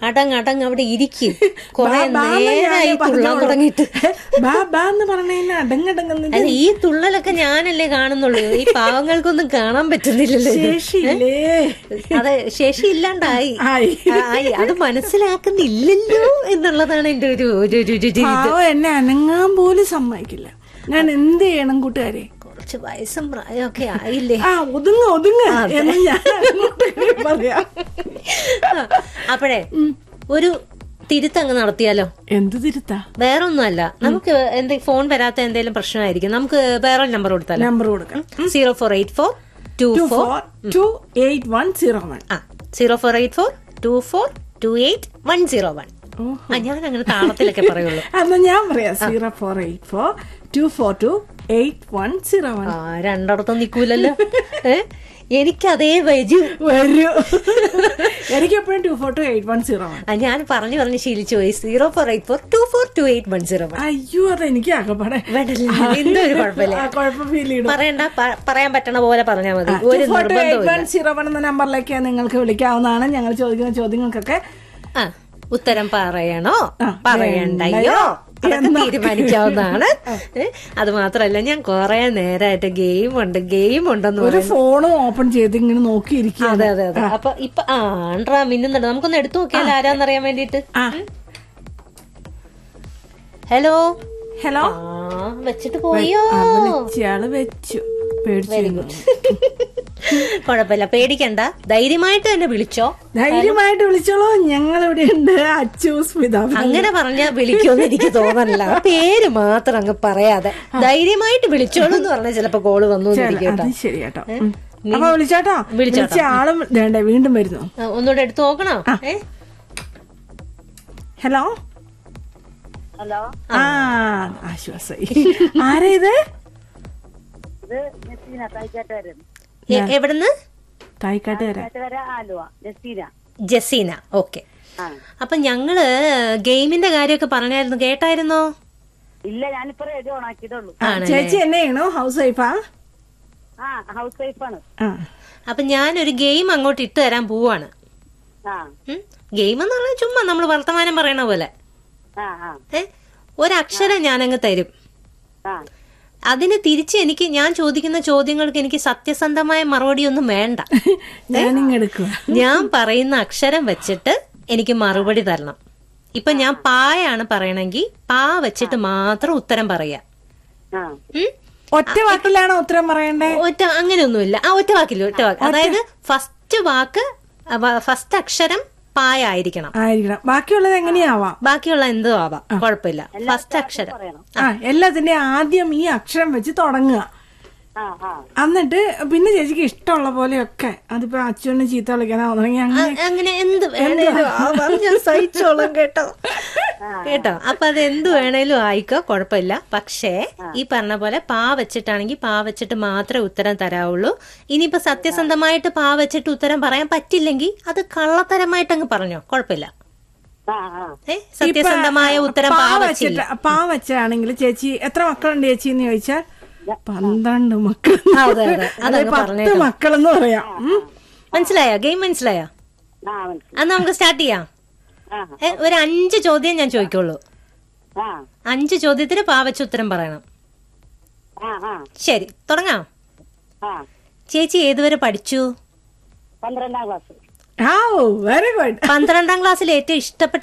അടങ് അടങ് അവിടെ ഇരിക്കും കൊറേ ബാ, ബാ എന്ന് നേരായി ഞാനേ തുള്ളാൻ പറഞ്ഞോളൂ. തുടങ്ങിയിട്ട് ബാ ബാ എന്ന് പറഞ്ഞ അടങ്ങടങ്ങുന്ന അല്ല ഈ തുള്ളലൊക്കെ ഞാനല്ലേ കാണുന്നുള്ളൂ ഈ പാവങ്ങൾക്കൊന്നും കാണാൻ പറ്റുന്നില്ലല്ലോ ഇത്. ശേഷിയില്ലേ അത് ശേഷി ഇല്ലാണ്ടായി ആയി. ആ, ആയി അത് മനസ്സിലാക്കുന്നില്ലല്ലോ എന്നുള്ളതാണ് എന്റെ ഒരു ഒരു ഒരു- ഒരു ഇത് പാവം എന്നെ അനങ്ങാൻ പോലും സമ്മതിക്കില്ല ഞാൻ എന്ത് ചെയ്യണം കൂട്ടുകാരെ കുറച്ച് വയസ്സും പ്രായമൊക്കെ ആയില്ലേ ആ ഒതുങ്ങ ഒതുങ്ങ എന്ന് ഞാൻ അങ്ങോട്ട് പറയാം ആ, അപ്പോഴേ ഒരു തിരുത്തങ്ങ് നടത്തിയാലോ എന്ത് തിരുത്താ വേറൊന്നുമല്ല നമുക്ക് എന്തെ ഫോൺ വരാത്ത എന്തെങ്കിലും പ്രശ്നമായിരിക്കും നമുക്ക് വേറെ നമ്പർ കൊടുത്താലോ നമ്പർ കൊടുക്കാം zero four eight four two two four four two eight one zero one ആ zero four eight four two four two eight one zero one ഓ ആ ഞാൻ അങ്ങനെ താളത്തിലൊക്കെ പറയുള്ളൂ എന്നാ ഞാൻ പറയാം zero four eight four two four two eight one zero one ആ രണ്ടിടത്തും നിക്കൂലല്ലോ ഏ എനിക്ക് അതേ വരും വരൂ എനിക്ക് എപ്പോഴും two four two eight one zero one ആ, ഞാൻ പറഞ്ഞു പറഞ്ഞ് ശീലിച്ചു പോയി zero four eight four two four two eight one zero one അയ്യോ അത് എനിക്ക് ആകപ്പാടെ വേണ്ടല്ലോ എന്തോ ഒരു കുഴപ്പമില്ല ആ, കുഴപ്പം ഫീൽ ചെയ്തു പറയണ്ട പ- പറയാൻ പറ്റണ പോലെ പറഞ്ഞാൽ മതി ഒരു ടു ഫോർ ടു എയ്റ്റ് നിർബന്ധവും വൺ സീറോ വൺ എന്ന നമ്പറിലേക്ക് നിങ്ങൾക്ക് വിളിക്കാവുന്നതാണ് ഞങ്ങൾ ചോദിക്കുന്ന ചോദ്യങ്ങൾക്കൊക്കെ ആ ഉത്തരം പറയണോ ആ, പറയണ്ടയോ വേണ്ടയോ അതൊക്കെ എന്നൊക്കെ. തീരുമാനിക്കാവുന്നതാണ് ഏ, അത് മാത്രല്ല ഞാൻ കൊറേ നേരമായിട്ട് ഗെയിം ഉണ്ട് ഗെയിം ഉണ്ടെന്ന് ഒരു പറയുന്നു ഫോണും ഓപ്പൺ ചെയ്ത് ഇങ്ങനെ നോക്കിയിരിക്കുക അതെ അതെ അതെ അപ്പൊ ഇപ്പൊ ആ ആണ്ട്രാ മിന്നുന്നുണ്ട് നമുക്കൊന്ന് എടുത്തു നോക്കിയാൽ ആരാന്നറിയാൻ വേണ്ടിട്ട് ആ ഹലോ ഹലോ ആ വെച്ചിട്ട് പോയോ ആ, വിളിച്ചയാള് വെച്ചു പേടിച്ചു കുഴപ്പമില്ല പേടിക്കണ്ട ധൈര്യമായിട്ട് തന്നെ വിളിച്ചോ ധൈര്യമായിട്ട് വിളിച്ചോളൂ ഞങ്ങൾ ഇവിടെ ഉണ്ട് അച്ചു സ്മിത അങ്ങനെ പറഞ്ഞാ വിളിക്കുമെന്ന് എനിക്ക് തോന്നണില്ല ആ പേര് മാത്രം അങ്ങ് പറയാതെ ധൈര്യമായിട്ട് വിളിച്ചോളൂ എന്ന് പറഞ്ഞാൽ ചിലപ്പോ കോള് വന്നു എന്നിരിക്കും അത് കേട്ടോ ശരി കേട്ടോ ഉം. അപ്പൊ വിളിച്ചോട്ടോ വിളിച്ചോട്ടോ. വിളിച്ച ആളും വേണ്ടേ വീണ്ടും വരുന്നു ആ, ഒന്നുകൂടെ എടുത്തു നോക്കണോ ഏ ഹലോ ഹലോ ആ ആശ്വാസായി ആരാ ഇത് ഇത് നസീന തൈക്കാട്ടുകാരൻ എ- എവിടുന്ന് തായ്ക്കാട്ടുകാരാ തൈക്കാട്ടുകാര ആലുവ നസീന ജസീന ഓക്കെ ആ അപ്പൊ ഞങ്ങള് ഗെയിമിന്റെ കാര്യമൊക്കെ പറഞ്ഞായിരുന്നു കേട്ടായിരുന്നോ ഇല്ല ഞാനിപ്പോ റേഡിയോ ഓണാക്കിയതുള്ളൂ ആ, ചേച്ചി എന്നെ ചെയ്യണു ഹൗസ് വൈഫാ ആ ഹൗസ് വൈഫാണ് ആ അപ്പൊ ഞാനൊരു ഗെയിം അങ്ങോട്ട് ഇട്ട് തരാൻ പോവാണ് ആ ഗെയിം എന്ന് പറഞ്ഞാൽ ചുമ്മാ നമ്മൾ വർത്തമാനം പറയണ പോലെ ആ ആ ഏ ഒരക്ഷരം ഞാനങ്ങ് തരും ആ അതിന് തിരിച്ച് എനിക്ക് ഞാൻ ചോദിക്കുന്ന ചോദ്യങ്ങൾക്ക് എനിക്ക് സത്യസന്ധമായ മറുപടി ഒന്നും വേണ്ട ഞാനിങ് എടുക്കുക ഞാൻ പറയുന്ന അക്ഷരം വെച്ചിട്ട് എനിക്ക് മറുപടി തരണം ഇപ്പൊ ഞാൻ പായാണ് പറയണമെങ്കിൽ പാ വെച്ചിട്ട് മാത്രം ഉത്തരം പറയാ ആ ഉം? ഒറ്റ വാക്കിലാണോ ഉത്തരം പറയണ്ടേ ഒറ്റ അങ്ങനെയൊന്നുമില്ല ആ ഒറ്റ വാക്കില്ല ഒറ്റ വാക്ക് അതായത് ഫസ്റ്റ് വാക്ക് ഫസ്റ്റ് അക്ഷരം പായ ആയിരിക്കണം ആയിരിക്കണം ബാക്കിയുള്ളത് എങ്ങനെയാവാം ബാക്കിയുള്ള എന്തോ ആവാം കുഴപ്പമില്ല ഫസ്റ്റ് അക്ഷരം പറയണം ആ എല്ലാത്തിന്റെ ആദ്യം ഈ അക്ഷരം വെച്ച് തുടങ്ങുക ആ ആ എന്നിട്ട് പിന്നെ ചേച്ചിക്ക് ഇഷ്ടമുള്ള പോലെയൊക്കെ അതിപ്പോ അച്ഛനെ ചീത്ത വിളിക്കാനോ തുടങ്ങി ആ, അങ്ങനെ അങ്ങനെ എന്ത് വേണേലും ആവാം ഞാൻ സഹിച്ചോളാം കേട്ടോ കേട്ടോ അപ്പൊ അത് എന്ത് വേണേലും ആയിക്കോ കുഴപ്പമില്ല പക്ഷേ ഈ പറഞ്ഞ പോലെ പാ വെച്ചിട്ടാണെങ്കിൽ പാ വെച്ചിട്ട് മാത്രമേ ഉത്തരം തരാവുള്ളൂ ഇനിയിപ്പോ സത്യസന്ധമായിട്ട് പാ വെച്ചിട്ട് ഉത്തരം പറയാൻ പറ്റില്ലെങ്കിൽ അത് കള്ളത്തരമായിട്ട് അങ്ങ് പറഞ്ഞോ കുഴപ്പമില്ല ആ ആ ഏ സത്യസന്ധമായ ഉത്തരം പാ വെച്ചില്ല വെച്ചിട്ട് പാ വെച്ചാണെങ്കിൽ ചേച്ചി എത്ര മക്കളുണ്ട് ചേച്ചി എന്ന് ചോദിച്ചാൽ പന്ത്രണ്ട് മക്കൾ അതെ അതെ അതെ, അതങ്ങ് പത്ത് പറഞ്ഞേക്കാം മക്കളെന്ന് പറയാം ഉം. മനസ്സിലായോ ഗെയിം മനസ്സിലായോ ആ മനസ്സിലായി അന്ന് നമുക്ക് സ്റ്റാർട്ട് ചെയ്യാം ആ ഏ, ഒരു അഞ്ച് ചോദ്യം ഞാൻ ചോദിക്കുള്ളൂ ആ അഞ്ച് ചോദ്യത്തിന് പാ വെച്ച് ഉത്തരം പറയണം ആ ആ ശരി തുടങ്ങാം ആ ചേച്ചി ഏതുവരെ പഠിച്ചു പന്ത്രണ്ടാം ക്ലാസ് ആ വെരി ഗുഡ് പന്ത്രണ്ടാം ക്ലാസ്സിൽ ഏറ്റവും ഇഷ്ടപ്പെട്ട